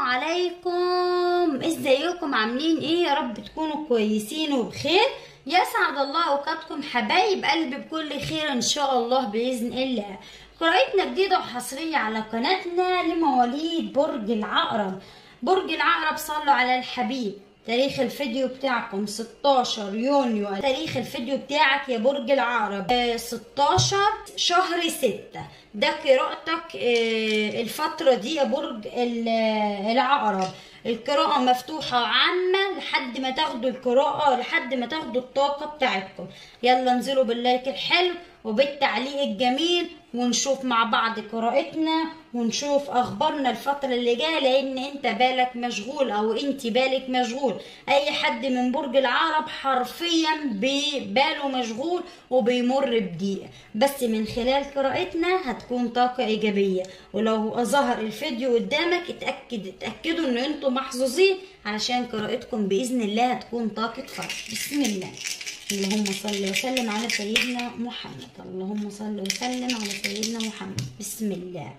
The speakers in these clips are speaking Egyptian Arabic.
عليكم ازيكم عاملين ايه يا رب تكونوا كويسين وبخير يسعد الله اوقاتكم حبايب قلبي بكل خير ان شاء الله باذن الله قراءتنا جديده وحصريه على قناتنا لمواليد برج العقرب برج العقرب صلوا على الحبيب تاريخ الفيديو بتاعكم 16 يونيو تاريخ الفيديو بتاعك يا برج العقرب آه، 16 شهر 6 ده قراءتك آه، الفترة دي يا برج ال- آه، العقرب القراءة مفتوحة عامة لحد ما تاخدوا القراءة لحد ما تاخدوا الطاقة بتاعتكم يلا انزلوا باللايك الحلو وبالتعليق الجميل ونشوف مع بعض قراءتنا ونشوف اخبارنا الفترة اللي جاية لان انت بالك مشغول او انت بالك مشغول اي حد من برج العقرب حرفيا بباله مشغول وبيمر بضيق بس من خلال قراءتنا هتكون طاقة ايجابية ولو ظهر الفيديو قدامك اتأكد اتأكدوا ان انتم محظوظين علشان قراءتكم باذن الله هتكون طاقة فرح بسم الله اللهم صل وسلم على سيدنا محمد اللهم صل وسلم على سيدنا محمد بسم الله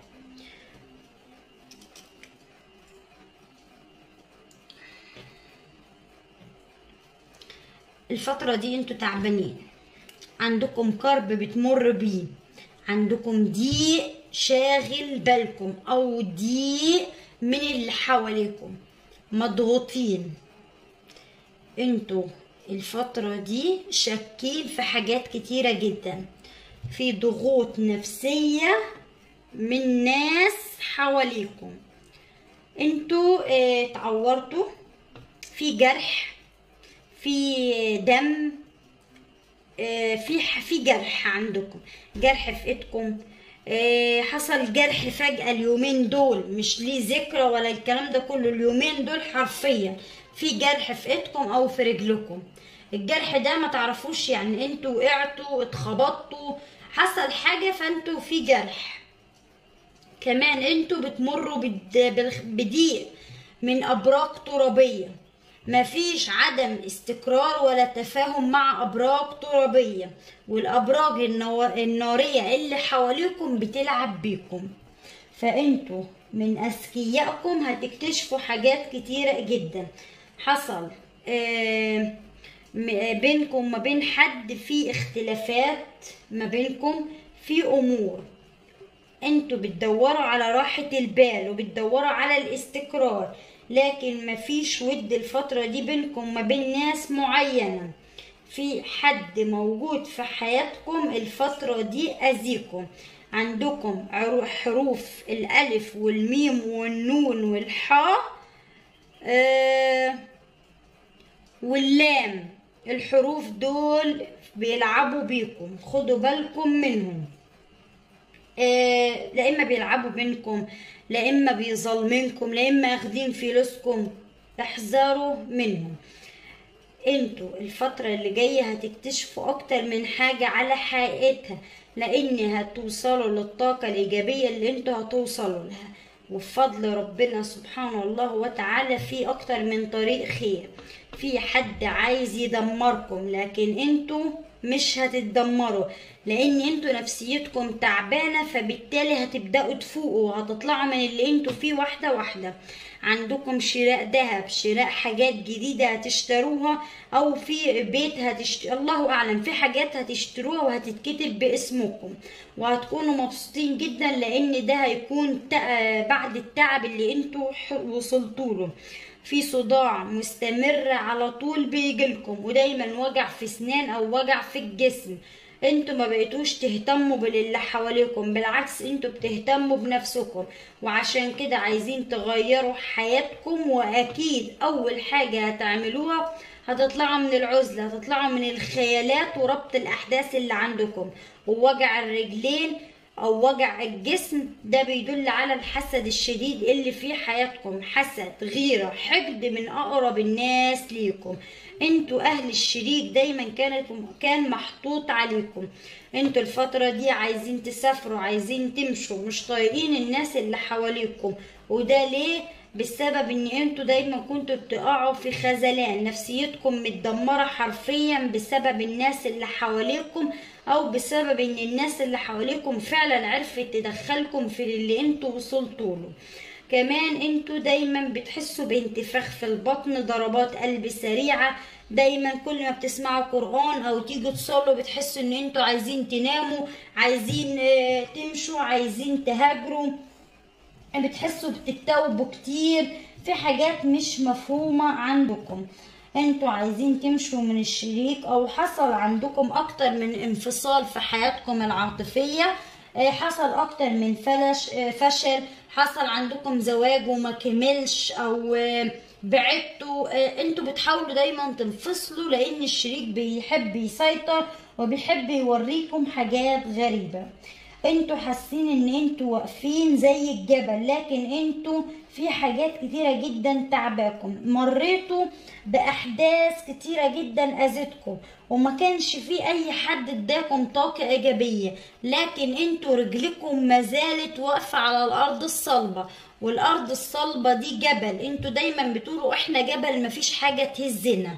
الفترة دي انتوا تعبانين عندكم كرب بتمر بيه عندكم ضيق شاغل بالكم او ضيق من اللي حواليكم مضغوطين انتوا الفترة دي شاكين في حاجات كتيرة جدا في ضغوط نفسية من ناس حواليكم انتوا اه اتعورتوا في جرح في دم اه في في جرح عندكم جرح في ايدكم اه حصل جرح فجأة اليومين دول مش ليه ذكرى ولا الكلام ده كله اليومين دول حرفيا في جرح في ايدكم او في رجلكم الجرح ده ما تعرفوش يعني انتوا وقعتوا اتخبطتوا حصل حاجة فانتوا في جرح كمان انتوا بتمروا بد- بالخ- بضيق من ابراج ترابية مفيش عدم استقرار ولا تفاهم مع ابراج ترابية والابراج النو- النارية اللي حواليكم بتلعب بيكم فانتوا من اذكيائكم هتكتشفوا حاجات كتيرة جدا حصل آه م- بينكم وما بين حد في اختلافات ما بينكم في امور انتوا بتدوروا على راحة البال وبتدوروا على الاستقرار لكن مفيش ود الفترة دي بينكم ما بين ناس معينة في حد موجود في حياتكم الفترة دي أذيكم عندكم عرو- حروف الألف والميم والنون والحاء آه واللام الحروف دول بيلعبوا بيكم خدوا بالكم منهم آه، لا اما بيلعبوا بينكم لا اما بيظلمنكم لا اما اخدين فلوسكم احذروا منهم انتوا الفترة اللي جاية هتكتشفوا اكتر من حاجة على حقيقتها لان هتوصلوا للطاقة الايجابية اللي انتوا هتوصلوا لها وبفضل ربنا سبحانه الله وتعالى في اكتر من طريق خير في حد عايز يدمركم لكن انتوا مش هتتدمروا لان انتوا نفسيتكم تعبانه فبالتالي هتبداوا تفوقوا وهتطلعوا من اللي انتوا فيه واحده واحده عندكم شراء ذهب شراء حاجات جديده هتشتروها او في بيت هتشت... الله اعلم في حاجات هتشتروها وهتتكتب باسمكم وهتكونوا مبسوطين جدا لان ده هيكون تع- بعد التعب اللي انتوا ح- وصلتوا له في صداع مستمر على طول بيجيلكم ودايما وجع في اسنان او وجع في الجسم انتوا ما بقيتوش تهتموا باللي حواليكم بالعكس انتوا بتهتموا بنفسكم وعشان كده عايزين تغيروا حياتكم واكيد اول حاجة هتعملوها هتطلعوا من العزلة هتطلعوا من الخيالات وربط الاحداث اللي عندكم ووجع الرجلين او وجع الجسم ده بيدل على الحسد الشديد اللي في حياتكم حسد غيرة حقد من اقرب الناس ليكم انتوا اهل الشريك دايما كانت كان محطوط عليكم انتوا الفترة دي عايزين تسافروا عايزين تمشوا مش طايقين الناس اللي حواليكم وده ليه بسبب ان انتوا دايما كنتوا بتقعوا في خذلان نفسيتكم متدمرة حرفيا بسبب الناس اللي حواليكم او بسبب ان الناس اللي حواليكم فعلا عرفت تدخلكم في اللي انتوا وصلتوا له كمان انتوا دايما بتحسوا بانتفاخ في البطن ضربات قلب سريعة دايما كل ما بتسمعوا قرآن او تيجوا تصلوا بتحسوا ان انتوا عايزين تناموا عايزين آه، تمشوا عايزين تهاجروا بتحسوا بتتوبوا كتير في حاجات مش مفهومة عندكم انتوا عايزين تمشوا من الشريك او حصل عندكم اكتر من انفصال في حياتكم العاطفية آه، حصل اكتر من فلش آه، فشل حصل عندكم زواج وما كملش او آه، بعدتوا آه، انتوا بتحاولوا دايما تنفصلوا لان الشريك بيحب يسيطر وبيحب يوريكم حاجات غريبة انتوا حاسين ان انتوا واقفين زي الجبل لكن انتوا في حاجات كتيرة جدا تعباكم مريتوا بأحداث كتيرة جدا أذتكم وما كانش في أي حد اداكم طاقة إيجابية لكن انتوا رجلكم ما زالت واقفة على الأرض الصلبة والأرض الصلبة دي جبل انتوا دايما بتقولوا احنا جبل مفيش حاجة تهزنا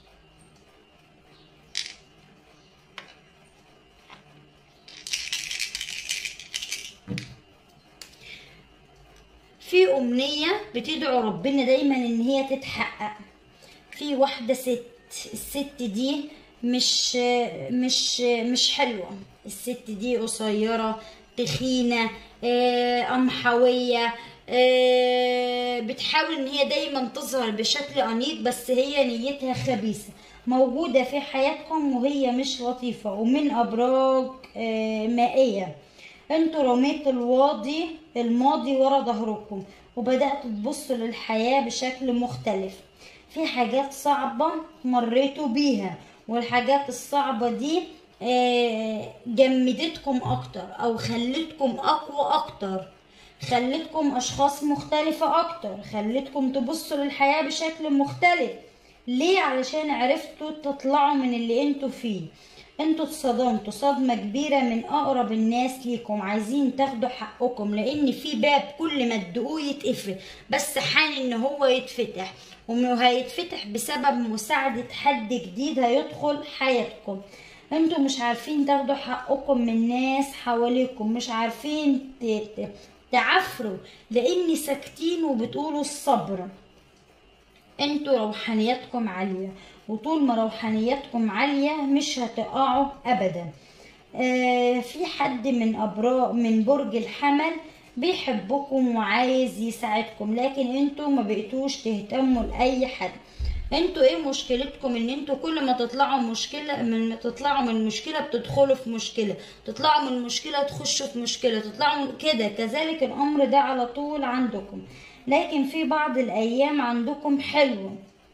في أمنية بتدعو ربنا دايما إن هي تتحقق في واحدة ست الست دي مش مش مش حلوة الست دي قصيرة تخينة آه، قمحوية آه، بتحاول ان هي دايما تظهر بشكل انيق بس هي نيتها خبيثة موجودة في حياتكم وهي مش لطيفة ومن ابراج آه، مائية انتوا رميتوا الواضي الماضي ورا ظهركم وبدأتوا تبصوا للحياة بشكل مختلف في حاجات صعبة مريتوا بيها والحاجات الصعبة دي آه، جمدتكم اكتر او خلتكم اقوى اكتر خلتكم اشخاص مختلفة اكتر خلتكم تبصوا للحياة بشكل مختلف ليه علشان عرفتوا تطلعوا من اللي انتوا فيه انتوا اتصدمتوا صدمة كبيرة من اقرب الناس ليكم عايزين تاخدوا حقكم لان في باب كل ما تدقوه يتقفل بس حان ان هو يتفتح وهيتفتح بسبب مساعدة حد جديد هيدخل حياتكم انتوا مش عارفين تاخدوا حقكم من ناس حواليكم مش عارفين ت- ت- تعفروا لاني ساكتين وبتقولوا الصبر انتوا روحانياتكم عالية وطول ما روحانياتكم عالية مش هتقعوا ابدا آه في حد من ابراج من برج الحمل بيحبكم وعايز يساعدكم لكن انتوا ما بقيتوش تهتموا لاي حد انتوا ايه مشكلتكم ان انتوا كل ما تطلعوا مشكلة من ما تطلعوا من مشكلة بتدخلوا في مشكلة تطلعوا من مشكلة تخشوا في مشكلة تطلعوا من كده كذلك الامر ده على طول عندكم لكن في بعض الايام عندكم حلوة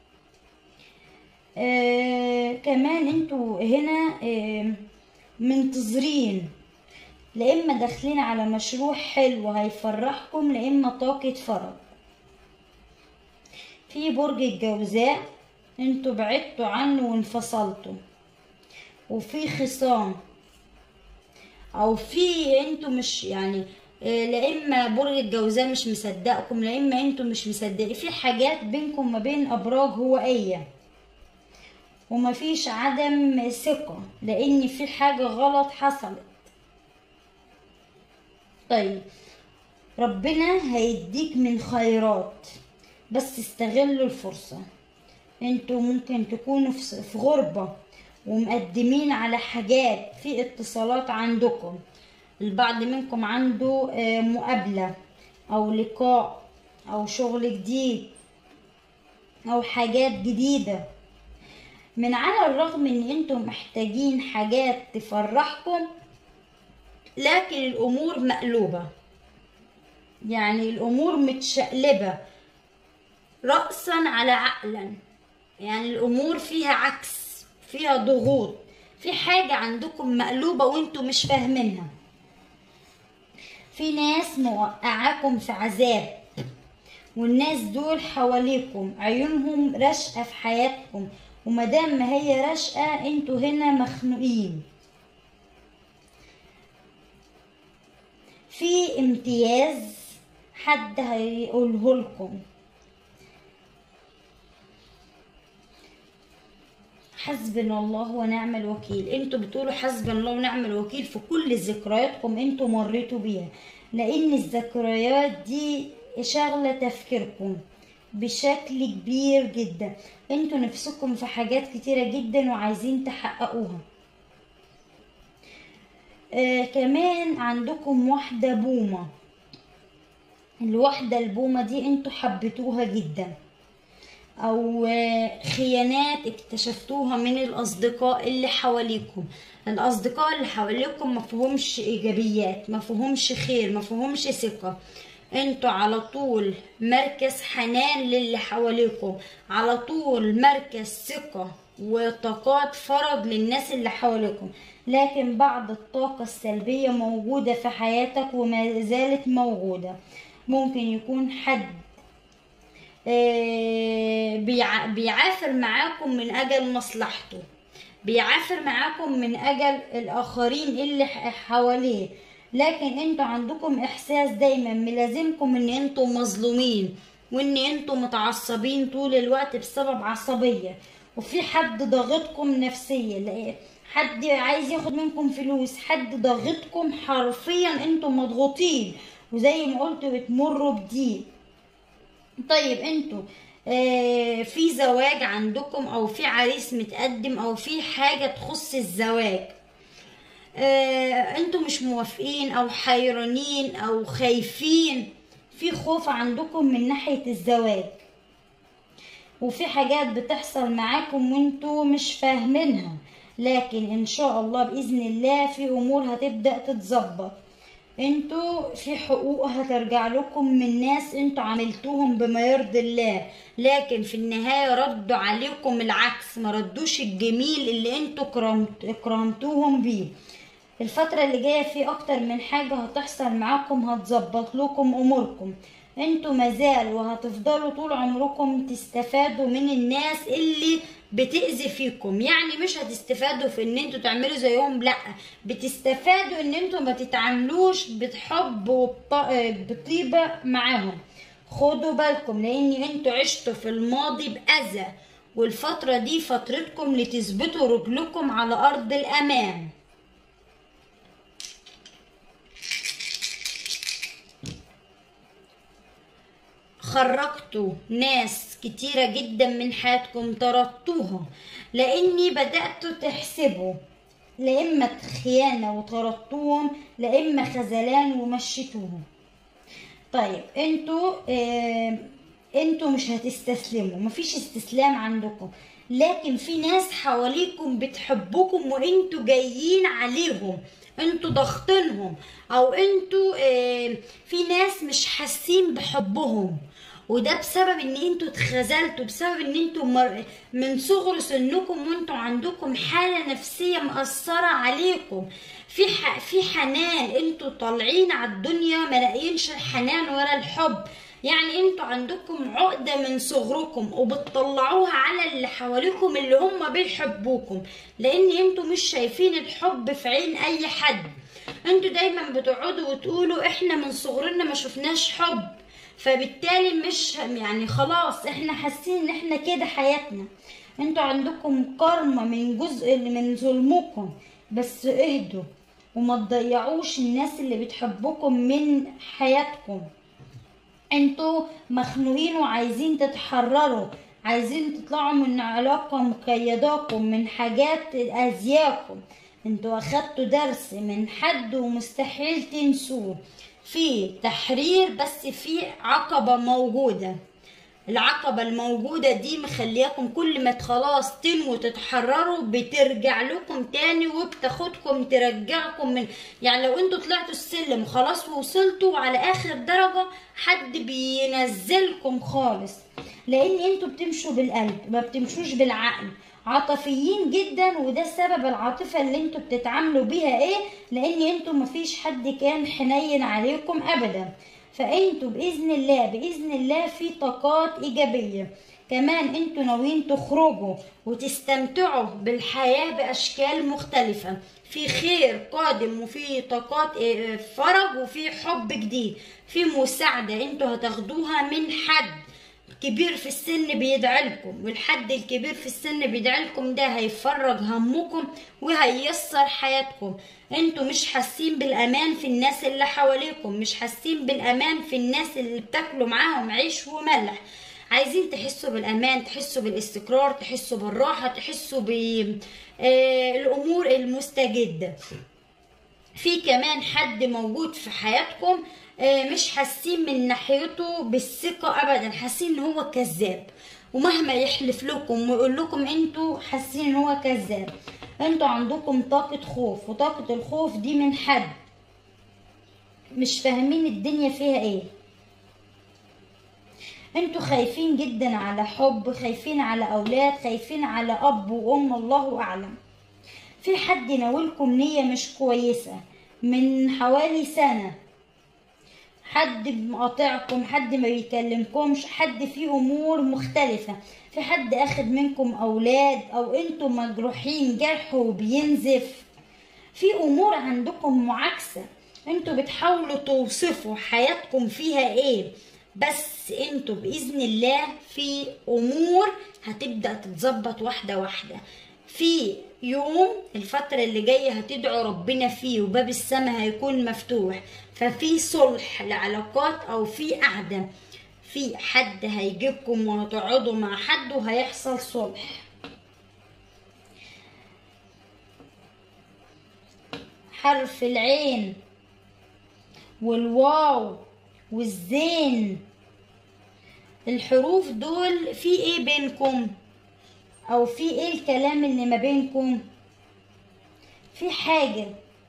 آه كمان انتوا هنا آه منتظرين لا اما داخلين على مشروع حلو هيفرحكم لا اما طاقة فرج في برج الجوزاء انتوا بعدتوا عنه وانفصلتوا وفي خصام او في انتوا مش يعني آه، لا اما برج الجوزاء مش مصدقكم لا اما انتوا مش مصدقين في حاجات بينكم وما بين ابراج هوائيه ومفيش عدم ثقة لأن في حاجة غلط حصلت طيب ربنا هيديك من خيرات بس استغلوا الفرصة انتوا ممكن تكونوا في في غربة ومقدمين على حاجات في اتصالات عندكم البعض منكم عنده آه، مقابلة أو لقاء أو شغل جديد أو حاجات جديدة من على الرغم ان انتم محتاجين حاجات تفرحكم لكن الامور مقلوبة يعني الامور متشقلبة رأسا على عقلا يعني الامور فيها عكس فيها ضغوط في حاجة عندكم مقلوبة وانتم مش فاهمينها في ناس موقعاكم في عذاب والناس دول حواليكم عيونهم رشقة في حياتكم ومادام ما هي رشقة انتوا هنا مخنوقين في امتياز حد هيقوله لكم حسبنا الله ونعم الوكيل انتوا بتقولوا حسبنا الله ونعم الوكيل في كل ذكرياتكم انتوا مريتوا بيها لان الذكريات دي شغلة تفكيركم بشكل كبير جدا انتوا نفسكم في حاجات كتيرة جدا وعايزين تحققوها آه كمان عندكم واحدة بومة الواحدة البومة دي انتوا حبيتوها جدا او آه، خيانات اكتشفتوها من الاصدقاء اللي حواليكم الاصدقاء اللي حواليكم مفهومش ايجابيات مفهومش خير مفهومش ثقة انتوا على طول مركز حنان للي حواليكم على طول مركز ثقة وطاقات فرج للناس اللي حواليكم لكن بعض الطاقة السلبية موجودة في حياتك وما زالت موجودة ممكن يكون حد آه، بيع- بيعافر معاكم من أجل مصلحته بيعافر معاكم من أجل الآخرين اللي ح- حواليه لكن انتوا عندكم إحساس دايما ملازمكم إن انتوا مظلومين وإن انتوا متعصبين طول الوقت بسبب عصبية وفي حد ضاغطكم نفسيا لا- حد عايز ياخد منكم فلوس حد ضاغطكم حرفيا انتوا مضغوطين وزي ما قلت بتمروا بضيق طيب انتوا آه في زواج عندكم او في عريس متقدم او في حاجة تخص الزواج آه انتوا مش موافقين او حيرانين او خايفين في خوف عندكم من ناحية الزواج وفي حاجات بتحصل معاكم وانتوا مش فاهمينها لكن ان شاء الله باذن الله في امور هتبدا تتظبط انتوا في حقوق هترجع لكم من ناس انتوا عملتوهم بما يرضي الله لكن في النهاية ردوا عليكم العكس ما ردوش الجميل اللي انتوا كرمت كرمتوهم بيه الفترة اللي جاية في أكتر من حاجة هتحصل معاكم هتظبط لكم أموركم انتوا مازال وهتفضلوا طول عمركم تستفادوا من الناس اللي بتأذي فيكم يعني مش هتستفادوا في ان انتوا تعملوا زيهم لا بتستفادوا ان انتوا ما تتعاملوش بحب وبطيبة معاهم خدوا بالكم لان انتوا عشتوا في الماضي بأذى والفترة دي فترتكم لتثبتوا رجلكم على أرض الأمان خرجتوا ناس كتيرة جدا من حياتكم طردتوها لاني بدأتوا تحسبوا لا اما خيانة وطردتوهم لا اما خذلان ومشيتوهم طيب انتوا اه انتوا مش هتستسلموا مفيش استسلام عندكم لكن في ناس حواليكم بتحبكم وانتوا جايين عليهم انتوا ضاغطينهم او انتوا اه في ناس مش حاسين بحبهم وده بسبب ان انتوا اتخذلتوا بسبب ان انتوا مر... من صغر سنكم وانتوا عندكم حاله نفسيه مأثره عليكم في ح... في حنان انتوا طالعين على الدنيا ما لاقيينش الحنان ولا الحب يعني انتوا عندكم عقدة من صغركم وبتطلعوها على اللي حواليكم اللي هم بيحبوكم لان انتوا مش شايفين الحب في عين اي حد انتوا دايما بتقعدوا وتقولوا احنا من صغرنا ما شفناش حب فبالتالي مش يعني خلاص احنا حاسين ان احنا كده حياتنا انتوا عندكم كرمة من جزء من ظلمكم بس اهدوا وما تضيعوش الناس اللي بتحبكم من حياتكم انتوا مخنوقين وعايزين تتحرروا عايزين تطلعوا من علاقة مقيداكم من حاجات أذياكم انتوا أخدتوا درس من حد ومستحيل تنسوه في تحرير بس في عقبة موجودة العقبة الموجودة دي مخلياكم كل ما خلاص تنووا تتحرروا بترجع لكم تاني وبتاخدكم ترجعكم من يعني لو انتوا طلعتوا السلم خلاص ووصلتوا على اخر درجة حد بينزلكم خالص لان انتوا بتمشوا بالقلب ما بتمشوش بالعقل عاطفيين جدا وده سبب العاطفة اللي انتوا بتتعاملوا بيها ايه لان انتوا مفيش حد كان حنين عليكم ابدا فانتوا باذن الله باذن الله في طاقات ايجابيه كمان انتوا ناويين تخرجوا وتستمتعوا بالحياه باشكال مختلفه في خير قادم وفي طاقات فرج وفي حب جديد في مساعده انتوا هتاخدوها من حد كبير في السن بيدعي لكم والحد الكبير في السن بيدعي لكم ده هيفرج همكم وهييسر حياتكم انتوا مش حاسين بالامان في الناس اللي حواليكم مش حاسين بالامان في الناس اللي بتاكلوا معاهم عيش وملح عايزين تحسوا بالامان تحسوا بالاستقرار تحسوا بالراحه تحسوا بالامور المستجده في كمان حد موجود في حياتكم آه، مش حاسين من ناحيته بالثقة أبدا حاسين إن هو كذاب ومهما يحلف لكم ويقول لكم انتوا حاسين ان هو كذاب انتوا عندكم طاقة خوف وطاقة الخوف دي من حد مش فاهمين الدنيا فيها ايه انتوا خايفين جدا على حب خايفين على اولاد خايفين على اب وام الله اعلم في حد ناولكم نية مش كويسة من حوالي سنة حد مقاطعكم حد ما بيكلمكمش حد فيه امور مختلفة في حد اخد منكم اولاد او انتم مجروحين جرح وبينزف في امور عندكم معاكسة انتوا بتحاولوا توصفوا حياتكم فيها ايه بس انتوا باذن الله في امور هتبدا تتظبط واحده واحده في يوم الفترة اللي جاية هتدعوا ربنا فيه وباب السماء هيكون مفتوح ففي صلح لعلاقات او في قعدة في حد هيجيبكم وهتقعدوا مع حد وهيحصل صلح حرف العين والواو والزين الحروف دول في ايه بينكم او في ايه الكلام اللي ما بينكم في حاجة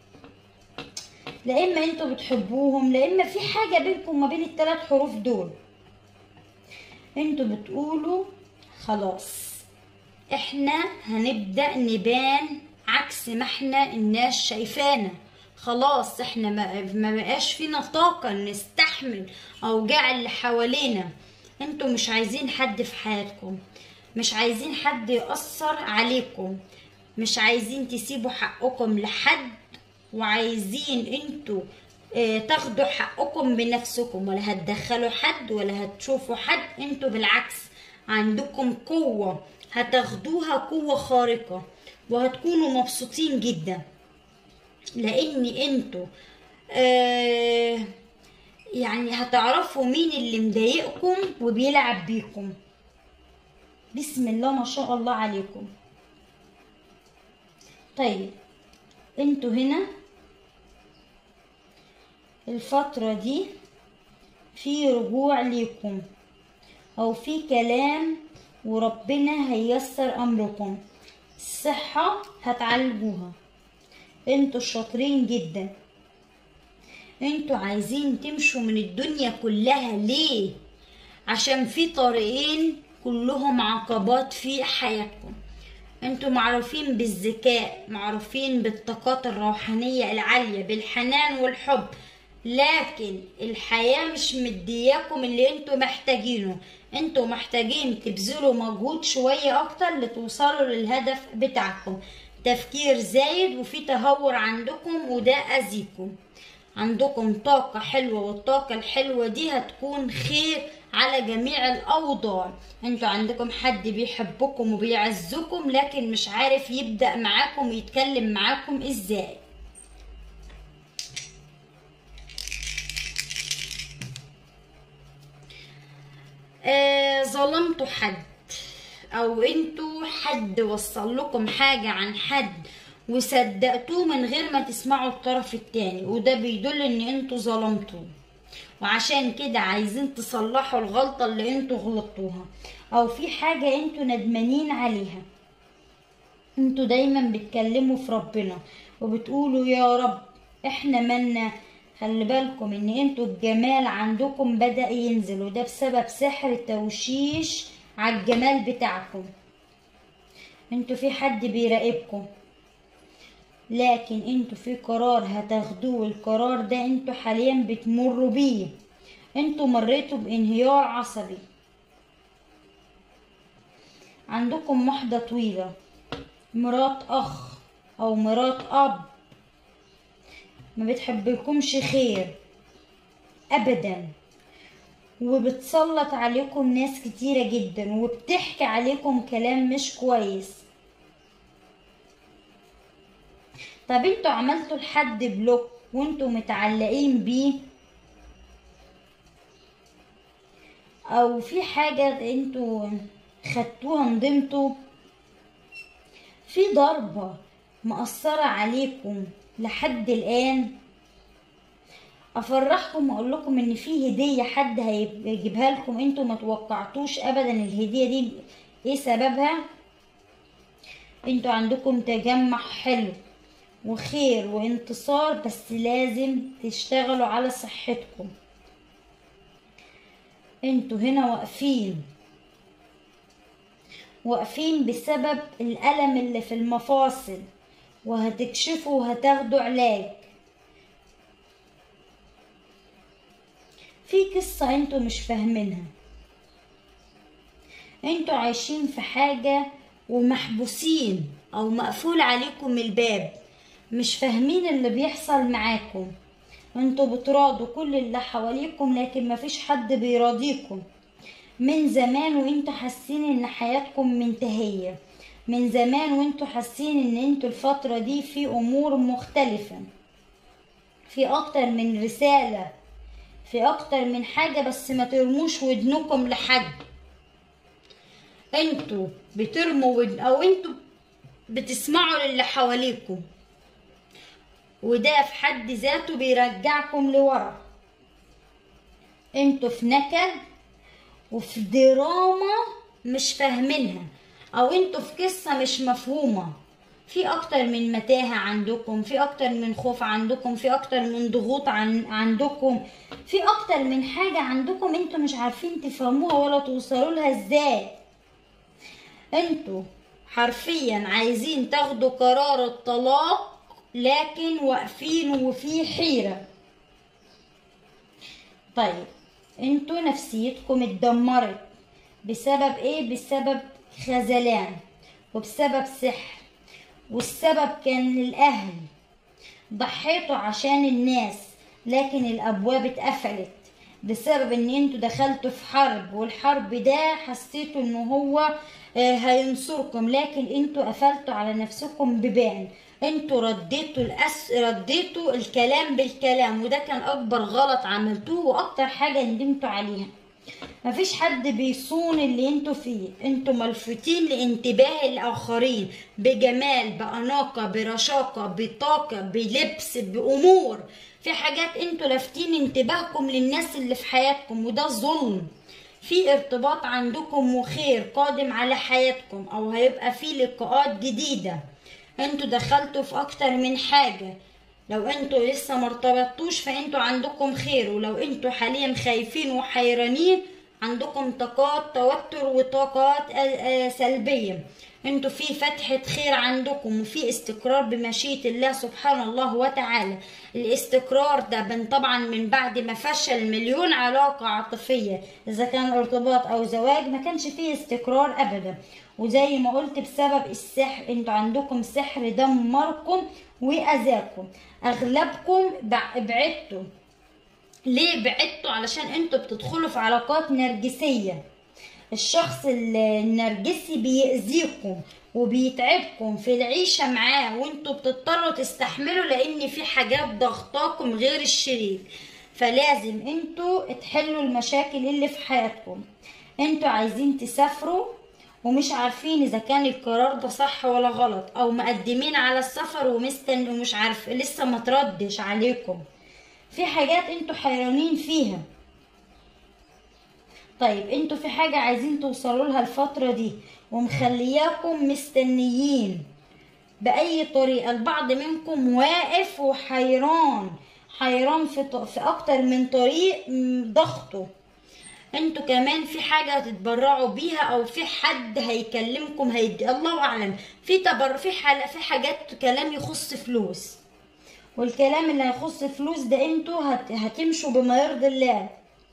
لا اما انتوا بتحبوهم لا اما في حاجة بينكم ما بين الثلاث حروف دول انتوا بتقولوا خلاص احنا هنبدأ نبان عكس ما احنا الناس شايفانا خلاص احنا ما, ما بقاش فينا طاقة نستحمل اوجاع اللي حوالينا انتوا مش عايزين حد في حياتكم مش عايزين حد يأثر عليكم مش عايزين تسيبوا حقكم لحد وعايزين انتوا اه تاخدوا حقكم بنفسكم ولا هتدخلوا حد ولا هتشوفوا حد انتوا بالعكس عندكم قوة هتاخدوها قوة خارقة وهتكونوا مبسوطين جدا لان انتوا آه يعني هتعرفوا مين اللي مضايقكم وبيلعب بيكم بسم الله ما شاء الله عليكم طيب انتوا هنا الفترة دي في رجوع ليكم او في كلام وربنا هيسر امركم الصحة هتعالجوها انتوا شاطرين جدا انتوا عايزين تمشوا من الدنيا كلها ليه عشان في طريقين كلهم عقبات في حياتكم انتوا معروفين بالذكاء معروفين بالطاقات الروحانية العالية بالحنان والحب لكن الحياة مش مدياكم اللي انتوا محتاجينه انتوا محتاجين تبذلوا مجهود شوية اكتر لتوصلوا للهدف بتاعكم تفكير زايد وفي تهور عندكم وده اذيكم عندكم طاقة حلوة والطاقة الحلوة دي هتكون خير على جميع الأوضاع انتوا عندكم حد بيحبكم وبيعزكم لكن مش عارف يبدأ معاكم ويتكلم معاكم ازاي آه ظلمتوا حد او انتوا حد وصل لكم حاجة عن حد وصدقتوه من غير ما تسمعوا الطرف التاني وده بيدل ان انتوا ظلمتوه وعشان كده عايزين تصلحوا الغلطة اللي انتوا غلطتوها او في حاجة انتوا ندمانين عليها انتوا دايما بتكلموا في ربنا وبتقولوا يا رب احنا منا خلي بالكم ان انتوا الجمال عندكم بدأ ينزل وده بسبب سحر التوشيش على الجمال بتاعكم انتوا في حد بيراقبكم لكن انتوا في قرار هتاخدوه القرار ده انتوا حاليا بتمروا بيه انتوا مريتوا بانهيار عصبي عندكم واحدة طويلة مرات اخ او مرات اب ما بتحبلكمش خير ابدا وبتسلط عليكم ناس كتيرة جدا وبتحكي عليكم كلام مش كويس طب انتوا عملتوا لحد بلوك وانتوا متعلقين بيه او في حاجة انتوا خدتوها ندمتوا في ضربة مأثرة عليكم لحد الآن افرحكم واقول لكم ان في هديه حد هيجيبها لكم انتوا ما توقعتوش ابدا الهديه دي ايه سببها انتوا عندكم تجمع حلو وخير وانتصار بس لازم تشتغلوا على صحتكم انتوا هنا واقفين واقفين بسبب الألم اللي في المفاصل وهتكشفوا وهتاخدوا علاج في قصة انتوا مش فاهمينها انتوا عايشين في حاجة ومحبوسين او مقفول عليكم الباب مش فاهمين اللي بيحصل معاكم انتوا بتراضوا كل اللي حواليكم لكن مفيش حد بيراضيكم من زمان وانتوا حاسين ان حياتكم منتهية من زمان وانتوا حاسين ان انتوا الفترة دي في امور مختلفة في اكتر من رسالة في اكتر من حاجة بس ما ترموش ودنكم لحد انتوا بترموا ودن او انتوا بتسمعوا للي حواليكم وده في حد ذاته بيرجعكم لورا انتوا في نكد وفي دراما مش فاهمينها او انتوا في قصة مش مفهومة في اكتر من متاهة عندكم في اكتر من خوف عندكم في اكتر من ضغوط عن عندكم في اكتر من حاجة عندكم انتوا مش عارفين تفهموها ولا توصلوا لها ازاي انتوا حرفيا عايزين تاخدوا قرار الطلاق لكن واقفين وفي حيرة طيب انتوا نفسيتكم اتدمرت بسبب ايه بسبب خذلان وبسبب سحر والسبب كان الاهل ضحيتوا عشان الناس لكن الابواب اتقفلت بسبب ان انتوا دخلتوا في حرب والحرب ده حسيتوا ان هو هينصركم لكن انتوا قفلتوا على نفسكم ببان انتوا رديتوا الأس... رديتوا الكلام بالكلام وده كان اكبر غلط عملتوه واكتر حاجه ندمتوا عليها مفيش حد بيصون اللي انتوا فيه انتوا ملفتين لانتباه الاخرين بجمال باناقه برشاقه بطاقه بلبس بامور في حاجات انتوا لافتين انتباهكم للناس اللي في حياتكم وده ظلم في ارتباط عندكم وخير قادم على حياتكم او هيبقى في لقاءات جديده انتوا دخلتوا في اكتر من حاجة لو انتوا لسه مرتبطتوش فانتوا عندكم خير ولو انتوا حاليا خايفين وحيرانين عندكم طاقات توتر وطاقات سلبية انتوا في فتحة خير عندكم وفي استقرار بمشيئة الله سبحانه الله وتعالى الاستقرار ده من طبعا من بعد ما فشل مليون علاقة عاطفية اذا كان ارتباط او زواج ما كانش فيه استقرار ابدا وزي ما قلت بسبب السحر انتوا عندكم سحر دمركم واذاكم اغلبكم بعدتوا ليه بعدتوا علشان انتوا بتدخلوا في علاقات نرجسيه الشخص النرجسي بيأذيكم وبيتعبكم في العيشة معاه وانتوا بتضطروا تستحملوا لان في حاجات ضغطاكم غير الشريك فلازم انتوا تحلوا المشاكل اللي في حياتكم انتوا عايزين تسافروا ومش عارفين اذا كان القرار ده صح ولا غلط او مقدمين على السفر ومستن ومش عارف لسه ما تردش عليكم في حاجات انتوا حيرانين فيها طيب انتوا في حاجة عايزين توصلوا لها الفترة دي ومخلياكم مستنيين بأي طريقة البعض منكم واقف وحيران حيران في, في أكتر من طريق ضغطه انتوا كمان في حاجة هتتبرعوا بيها او في حد هيكلمكم هيدي الله اعلم في تبر في حالة في حاجات كلام يخص فلوس والكلام اللي هيخص فلوس ده انتوا هت... هتمشوا بما يرضي الله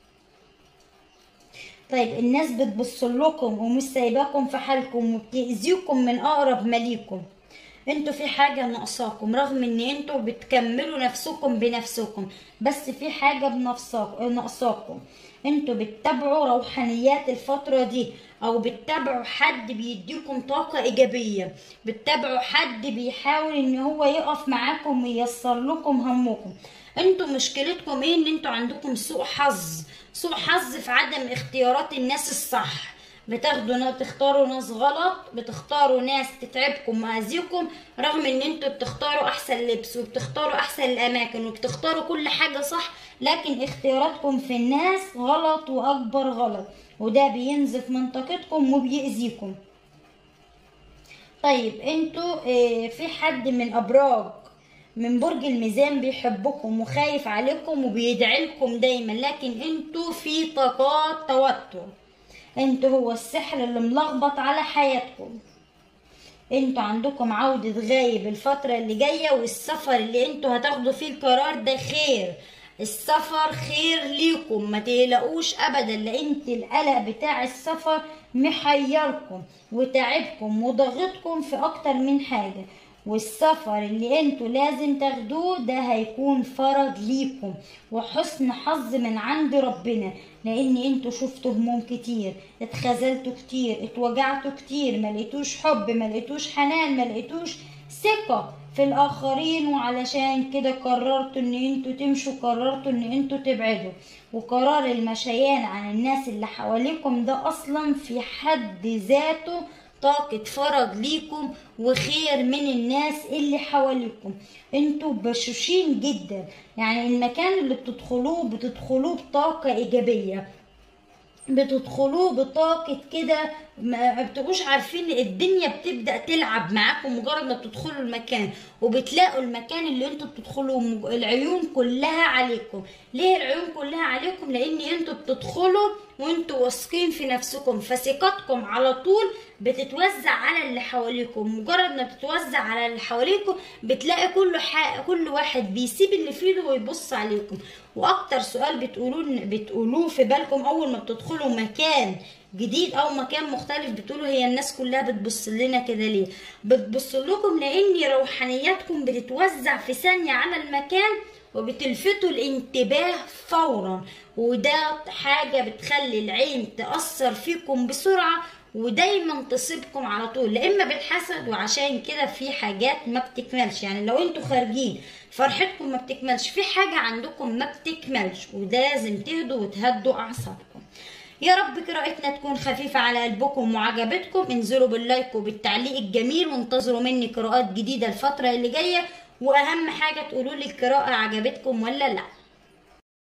طيب الناس بتبص لكم ومش سايباكم في حالكم وبتأذيكم من اقرب ما ليكم انتوا في حاجة ناقصاكم رغم ان انتوا بتكملوا نفسكم بنفسكم بس في حاجة بنفسكم ناقصاكم انتوا بتتابعوا روحانيات الفترة دي او بتتابعوا حد بيديكم طاقة ايجابية بتتابعوا حد بيحاول ان هو يقف معاكم وييسر لكم همكم انتوا مشكلتكم ايه ان انتوا عندكم سوء حظ سوء حظ في عدم اختيارات الناس الصح بتاخدوا ناس تختاروا ناس غلط بتختاروا ناس تتعبكم واذيكم رغم ان انتوا بتختاروا احسن لبس وبتختاروا احسن الاماكن وبتختاروا كل حاجة صح لكن اختياراتكم في الناس غلط واكبر غلط وده بينزف منطقتكم وبيأذيكم طيب انتوا اه في حد من ابراج من برج الميزان بيحبكم وخايف عليكم وبيدعي لكم دايما لكن انتوا في طاقات توتر انتوا هو السحر اللي ملخبط على حياتكم انتوا عندكم عودة غايب الفترة اللي جاية والسفر اللي انتوا هتاخدوا فيه القرار ده خير السفر خير ليكم ما تقلقوش ابدا لان القلق بتاع السفر محيركم وتعبكم وضغطكم في اكتر من حاجة والسفر اللي انتوا لازم تاخدوه ده هيكون فرج ليكم وحسن حظ من عند ربنا لان انتوا شفتوا هموم كتير اتخذلتوا كتير اتوجعتوا كتير ما لقيتوش حب ما لقيتوش حنان ما لقيتوش ثقة في الاخرين وعلشان كده قررتوا ان انتوا تمشوا قررتوا ان انتوا تبعدوا وقرار المشيان عن الناس اللي حواليكم ده اصلا في حد ذاته طاقة فرج ليكم وخير من الناس اللي حواليكم انتوا بشوشين جدا يعني المكان اللي بتدخلوه بتدخلوه بطاقة ايجابية بتدخلوه بطاقة كده ما بتبقوش عارفين الدنيا بتبدأ تلعب معاكم مجرد ما بتدخلوا المكان وبتلاقوا المكان اللي انتوا بتدخلوه العيون كلها عليكم ليه العيون كلها عليكم لان انتوا بتدخلوا وانتوا واثقين في نفسكم فثقتكم على طول بتتوزع على اللي حواليكم مجرد ما بتتوزع على اللي حواليكم بتلاقي كل حق كل واحد بيسيب اللي في ايده ويبص عليكم واكتر سؤال بتقولوه بتقولوه في بالكم اول ما بتدخلوا مكان جديد او مكان مختلف بتقولوا هي الناس كلها بتبص لنا كده ليه بتبص لكم لان روحانياتكم بتتوزع في ثانيه على المكان وبتلفتوا الانتباه فورا وده حاجه بتخلي العين تاثر فيكم بسرعه ودايما تصيبكم على طول لا اما بالحسد وعشان كده في حاجات ما بتكملش يعني لو انتوا خارجين فرحتكم ما بتكملش في حاجه عندكم ما بتكملش وده لازم تهدوا وتهدوا اعصابكم يا رب قراءتنا تكون خفيفة على قلبكم وعجبتكم انزلوا باللايك وبالتعليق الجميل وانتظروا مني قراءات جديدة الفترة اللي جاية واهم حاجة تقولوا لي القراءة عجبتكم ولا لا